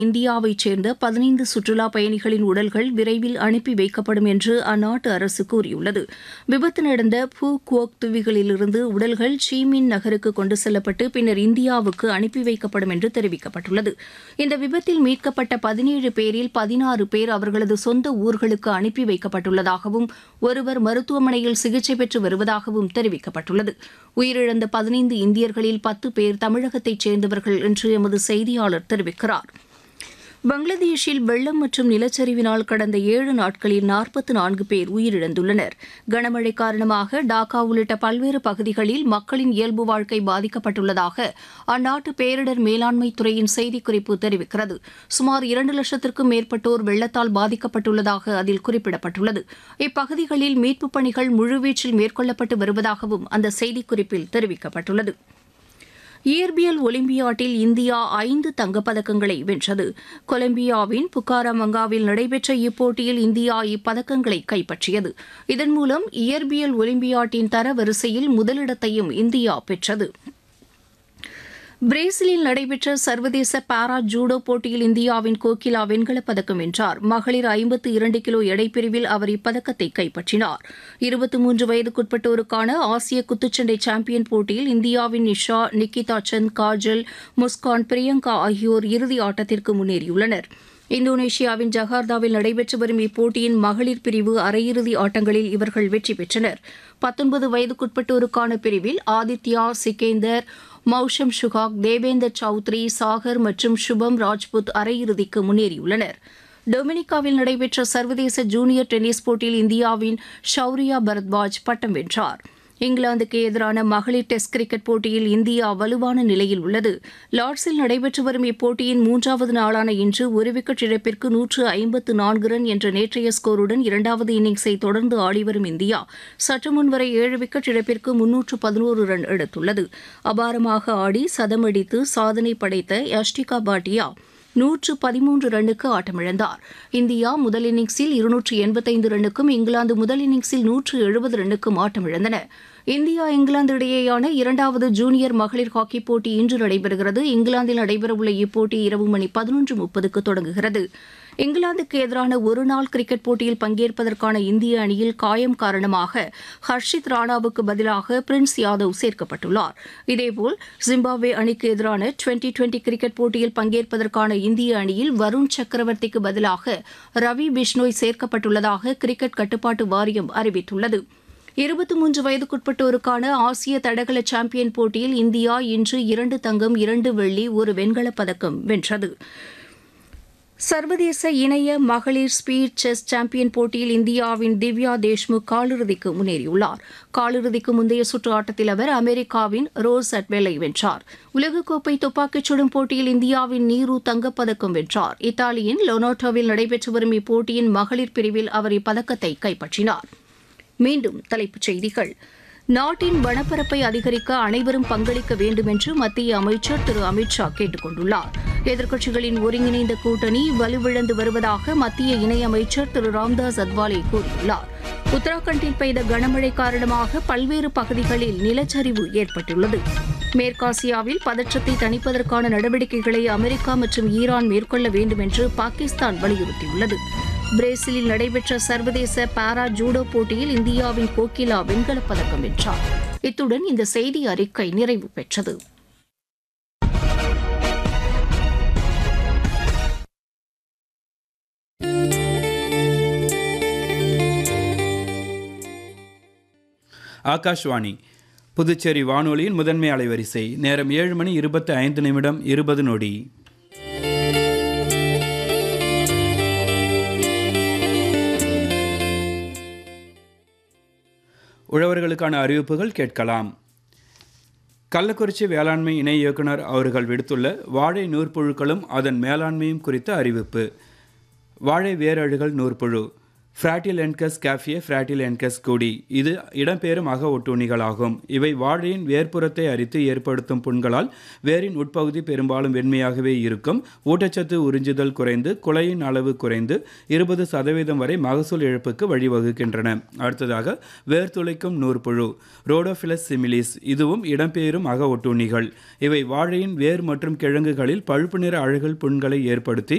இந்தியாவைச் சேர்ந்த பதினைந்து சுற்றுலா பயணிகளின் உடல்கள் விரைவில் அனுப்பி வைக்கப்படும் என்று அந்நாட்டு அரசு கூறியுள்ளது விபத்து நடந்த பூ குவோக் தீவுகளிலிருந்து உடல்கள் சீமின் நகருக்கு கொண்டு செல்லப்பட்டு பின்னர் இந்தியாவுக்கு அனுப்பி வைக்கப்படும் என்று தெரிவிக்கப்பட்டுள்ளது இந்த விபத்தில் மீட்கப்பட்ட பதினேழு பேரில் பதினாறு பேர் அவர்களது சொந்த ஊர்களுக்கு அனுப்பி வைக்கப்பட்டுள்ளதாகவும் ஒருவர் மருத்துவமனையில் சிகிச்சை பெற்று வருவதாகவும் தெரிவிக்கப்பட்டுள்ளது உயிரிழந்த பதினைந்து இந்தியர்களில் பத்து பேர் தமிழகத்தைச் சேர்ந்தவர்கள் என்று எமது செய்தியாளர் தெரிவிக்கிறார் பங்களாதேஷில் வெள்ளம் மற்றும் நிலச்சரிவினால் கடந்த ஏழு நாட்களில் நாற்பத்து நான்கு பேர் உயிரிழந்துள்ளனர் கனமழை காரணமாக டாக்கா உள்ளிட்ட பல்வேறு பகுதிகளில் மக்களின் இயல்பு வாழ்க்கை பாதிக்கப்பட்டுள்ளதாக அந்நாட்டு பேரிடர் மேலாண்மை துறையின் செய்திக்குறிப்பு தெரிவிக்கிறது சுமார் இரண்டு லட்சத்திற்கும் மேற்பட்டோர் வெள்ளத்தால் பாதிக்கப்பட்டுள்ளதாக அதில் குறிப்பிடப்பட்டுள்ளது இப்பகுதிகளில் மீட்புப் பணிகள் முழுவீச்சில் மேற்கொள்ளப்பட்டு வருவதாகவும் அந்த செய்திக்குறிப்பில் தெரிவிக்கப்பட்டுள்ளது இயற்பியல் ஒலிம்பியாட்டில் இந்தியா ஐந்து தங்கப்பதக்கங்களை வென்றது கொலம்பியாவின் புக்காரமங்காவில் நடைபெற்ற இப்போட்டியில் இந்தியா இப்பதக்கங்களை கைப்பற்றியது இதன் மூலம் இயற்பியல் ஒலிம்பியாட்டின் தரவரிசையில் முதலிடத்தையும் இந்தியா பெற்றது பிரேசிலில் நடைபெற்ற சர்வதேச பாரா ஜூடோ போட்டியில் இந்தியாவின் கோகிலா வெண்கலப் பதக்கம் வென்றார் மகளிர் ஐம்பத்து இரண்டு கிலோ எடைப்பிரிவில் அவர் இப்பதக்கத்தை கைப்பற்றினார் இருபத்தி மூன்று வயதுக்குட்பட்டோருக்கான ஆசிய குத்துச்சண்டை சாம்பியன் போட்டியில் இந்தியாவின் நிஷா நிக்கிதா சந்த் காஜல் முஸ்கான் பிரியங்கா ஆகியோர் இறுதி ஆட்டத்திற்கு முன்னேறியுள்ளனர் இந்தோனேஷியாவின் ஜகார்த்தாவில் நடைபெற்று வரும் இப்போட்டியின் மகளிர் பிரிவு அரையிறுதி ஆட்டங்களில் இவர்கள் வெற்றி பெற்றனர் பத்தொன்பது வயதுக்குட்பட்டோருக்கான பிரிவில் ஆதித்யா சிகேந்தர் மௌஷம் சுகாக் தேவேந்தர் சௌத்ரி சாகர் மற்றும் சுபம் ராஜ்புத் அரையிறுதிக்கு முன்னேறியுள்ளனர் டொமினிகாவில் நடைபெற்ற சர்வதேச ஜூனியர் டென்னிஸ் போட்டியில் இந்தியாவின் ஷௌரியா பரத்வாஜ் பட்டம் வென்றார் இங்கிலாந்துக்கு எதிரான மகளிர் டெஸ்ட் கிரிக்கெட் போட்டியில் இந்தியா வலுவான நிலையில் உள்ளது லார்ட்ஸில் நடைபெற்று வரும் இப்போட்டியின் மூன்றாவது நாளான இன்று ஒரு விக்கெட் இழப்பிற்கு நூற்று ஐம்பத்து நான்கு ரன் என்ற நேற்றைய ஸ்கோருடன் இரண்டாவது இன்னிங்ஸை தொடர்ந்து ஆடிவரும் இந்தியா சற்று முன்வரை ஏழு விக்கெட் இழப்பிற்கு முன்னூற்று பதினோரு ரன் எடுத்துள்ளது அபாரமாக ஆடி சதமடித்து சாதனை படைத்த யஷ்டிகா பாட்டியா நூற்று பதிமூன்று ரன்னுக்கு ஆட்டமிழந்தார் இந்தியா முதல் இன்னிங்ஸில் இருநூற்று எண்பத்தைந்து ரன்னுக்கும் இங்கிலாந்து முதல் இன்னிங்ஸில் நூற்று எழுபது ரன்னுக்கும் ஆட்டமிழந்தன இந்தியா இங்கிலாந்து இடையேயான இரண்டாவது ஜூனியர் மகளிர் ஹாக்கி போட்டி இன்று நடைபெறுகிறது இங்கிலாந்தில் நடைபெறவுள்ள இப்போட்டி இரவு மணி பதினொன்று முப்பதுக்கு தொடங்குகிறது இங்கிலாந்துக்கு எதிரான ஒருநாள் கிரிக்கெட் போட்டியில் பங்கேற்பதற்கான இந்திய அணியில் காயம் காரணமாக ஹர்ஷித் ராணாவுக்கு பதிலாக பிரின்ஸ் யாதவ் சேர்க்கப்பட்டுள்ளார் இதேபோல் ஜிம்பாப்வே அணிக்கு எதிரான டுவெண்டி டுவெண்டி கிரிக்கெட் போட்டியில் பங்கேற்பதற்கான இந்திய அணியில் வருண் சக்கரவர்த்திக்கு பதிலாக ரவி பிஷ்னோய் சேர்க்கப்பட்டுள்ளதாக கிரிக்கெட் கட்டுப்பாட்டு வாரியம் அறிவித்துள்ளது இருபத்தி மூன்று வயதுக்குட்பட்டோருக்கான ஆசிய தடகள சாம்பியன் போட்டியில் இந்தியா இன்று இரண்டு தங்கம் இரண்டு வெள்ளி ஒரு வெண்கலப் பதக்கம் வென்றது சர்வதேச இணைய மகளிர் ஸ்பீட் செஸ் சாம்பியன் போட்டியில் இந்தியாவின் திவ்யா தேஷ்முக் காலிறுதிக்கு முன்னேறியுள்ளார் காலிறுதிக்கு முந்தைய சுற்று ஆட்டத்தில் அவர் அமெரிக்காவின் ரோஸ் அட்வெலை வென்றார் உலகக்கோப்பை துப்பாக்கிச் சுடும் போட்டியில் இந்தியாவின் நீரு தங்கப்பதக்கம் வென்றார் இத்தாலியின் லொனோட்டோவில் நடைபெற்று வரும் இப்போட்டியின் மகளிர் பிரிவில் அவர் இப்பதக்கத்தை கைப்பற்றினார் மீண்டும் தலைப்புச் செய்திகள் நாட்டின் வனப்பரப்பை அதிகரிக்க அனைவரும் பங்களிக்க வேண்டும் என்று மத்திய அமைச்சர் திரு அமித்ஷா கேட்டுக் கொண்டுள்ளார் எதிர்க்கட்சிகளின் ஒருங்கிணைந்த கூட்டணி வலுவிழந்து வருவதாக மத்திய இணையமைச்சர் திரு ராம்தாஸ் அத்வாலே கூறியுள்ளார் உத்தராகண்டில் பெய்த கனமழை காரணமாக பல்வேறு பகுதிகளில் நிலச்சரிவு ஏற்பட்டுள்ளது மேற்காசியாவில் பதற்றத்தை தணிப்பதற்கான நடவடிக்கைகளை அமெரிக்கா மற்றும் ஈரான் மேற்கொள்ள வேண்டும் என்று பாகிஸ்தான் வலியுறுத்தியுள்ளது பிரேசிலில் நடைபெற்ற சர்வதேச பாரா ஜூடோ போட்டியில் இந்தியாவின் கோகிலா வெண்கலப் பதக்கம் வென்றார் இத்துடன் இந்த செய்தி அறிக்கை நிறைவு பெற்றது ஆகாஷ்வாணி புதுச்சேரி வானொலியின் முதன்மை அலைவரிசை நேரம் ஏழு மணி இருபத்தி ஐந்து நிமிடம் இருபது நொடி உழவர்களுக்கான அறிவிப்புகள் கேட்கலாம் கள்ளக்குறிச்சி வேளாண்மை இணை இயக்குனர் அவர்கள் விடுத்துள்ள வாழை நூற்புழுக்களும் அதன் மேலாண்மையும் குறித்த அறிவிப்பு வாழை வேரழுகல் நூற்புழு ஃப்ராட்டில் என்கஸ் கேஃபியே ஃப்ராட்டில் என்கஸ் கொடி இது இடம்பெயரும் அக ஒட்டுண்ணிகளாகும் இவை வாழையின் வேர்ப்புறத்தை அரித்து ஏற்படுத்தும் புண்களால் வேரின் உட்பகுதி பெரும்பாலும் வெண்மையாகவே இருக்கும் ஊட்டச்சத்து உறிஞ்சுதல் குறைந்து குலையின் அளவு குறைந்து இருபது சதவீதம் வரை மகசூல் இழப்புக்கு வழிவகுக்கின்றன அடுத்ததாக வேர் துளைக்கும் நூற்புழு ரோடோஃபிலஸ் சிமிலிஸ் இதுவும் இடம்பெயரும் அக ஒட்டுண்ணிகள் இவை வாழையின் வேர் மற்றும் கிழங்குகளில் பழுப்பு நிற அழுகல் புண்களை ஏற்படுத்தி